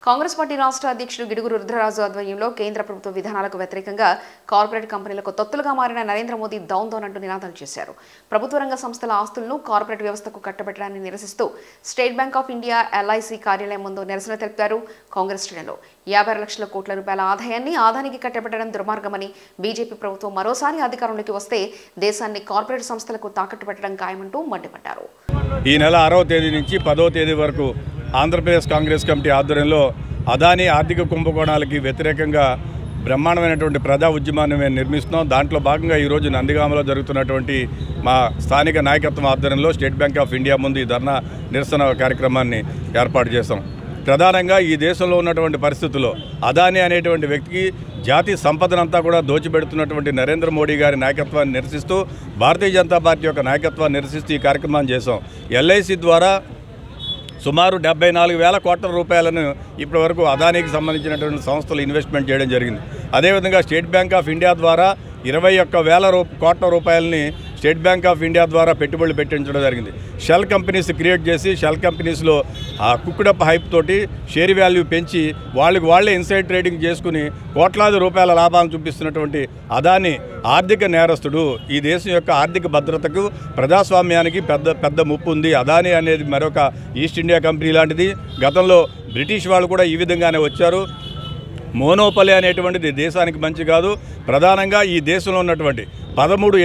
Congress party రాష్ట్ర అధ్యక్షుడు గిడుగురు రుద్రరాజు ఆధ్వర్యంలో కేంద్ర ప్రభుత్వ విధానాలకు వ్యతిరేకంగా కార్పొరేట్ కంపెనీలకు తొత్తులుగా మారిన నరేంద్ర మోదీ డౌన్ డౌన్ అంటూ నినాదాలు చేశారు ప్రభుత్వ రంగ సంస్థల ఆస్తులను కార్పొరేట్ వ్యవస్థకు కట్టబెట్టడాన్ని నిరసిస్తూ State Bank of India LIC కార్యాలయం ముందు నిరసన తెలిపారు కాంగ్రెస్ శ్రేణులు యాభై ఆరు లక్షల కోట్ల రూపాయల ఆదాయాన్ని ఆదానికి కట్టబెట్టడం దుర్మార్గమని బీజేపీ ప్రభుత్వం మరోసారి అధికారంలోకి వస్తే దేశాన్ని కార్పొరేట్ సంస్థలకు తాకట్టు పెట్టడం ఖాయమంటూ మండిపడ్డారు ఈ నెల ఆరవ తేదీ నుంచి పదవ తేదీ వరకు ఆంధ్రప్రదేశ్ కాంగ్రెస్ కమిటీ ఆధ్వర్యంలో అదానీ ఆర్థిక కుంభకోణాలకి వ్యతిరేకంగా బ్రహ్మాండమైనటువంటి ప్రజా ఉద్యమాన్ని మేము నిర్మిస్తున్నాం దాంట్లో భాగంగా ఈరోజు నందిగామలో జరుగుతున్నటువంటి మా స్థానిక నాయకత్వం ఆధ్వర్యంలో స్టేట్ బ్యాంక్ ఆఫ్ ఇండియా ముందు ఈ ధర్నా నిరసన కార్యక్రమాన్ని ఏర్పాటు చేశాం ప్రధానంగా ఈ దేశంలో ఉన్నటువంటి పరిస్థితుల్లో అదానీ అనేటువంటి వ్యక్తికి జాతి సంపదనంతా కూడా దోచిపెడుతున్నటువంటి నరేంద్ర మోడీ గారి నాయకత్వాన్ని నిరసిస్తూ భారతీయ జనతా పార్టీ యొక్క నాయకత్వాన్ని నిరసిస్తూ ఈ కార్యక్రమాన్ని చేశాం ఎల్ఐసి ద్వారా సుమారు డెబ్బై నాలుగు వేల కోట్ల రూపాయలను ఇప్పటి వరకు అదానికి సంబంధించినటువంటి సంస్థలు ఇన్వెస్ట్మెంట్ చేయడం జరిగింది అదేవిధంగా స్టేట్ బ్యాంక్ ఆఫ్ ఇండియా ద్వారా ఇరవై ఒక్క వేల రూ కోట్ల రూపాయలని స్టేట్ బ్యాంక్ ఆఫ్ ఇండియా ద్వారా పెట్టుబడులు పెట్టించడం జరిగింది షెల్ కంపెనీస్ క్రియేట్ చేసి షెల్ కంపెనీస్లో ఆ కుక్కుడప్ హైప్ తోటి షేర్ వాల్యూ పెంచి వాళ్ళకి వాళ్ళే ఇన్సైడ్ ట్రేడింగ్ చేసుకుని కోట్లాది రూపాయల లాభాలను చూపిస్తున్నటువంటి అదాని ఆర్థిక నేరస్తుడు ఈ దేశం యొక్క ఆర్థిక భద్రతకు ప్రజాస్వామ్యానికి పెద్ద పెద్ద ముప్పు ఉంది అదాని అనేది మరొక ఈస్ట్ ఇండియా కంపెనీ లాంటిది గతంలో బ్రిటిష్ వాళ్ళు కూడా ఈ విధంగానే వచ్చారు మోనోపలి అనేటువంటిది దేశానికి మంచి కాదు ప్రధానంగా ఈ దేశంలో ఉన్నటువంటి పదమూడు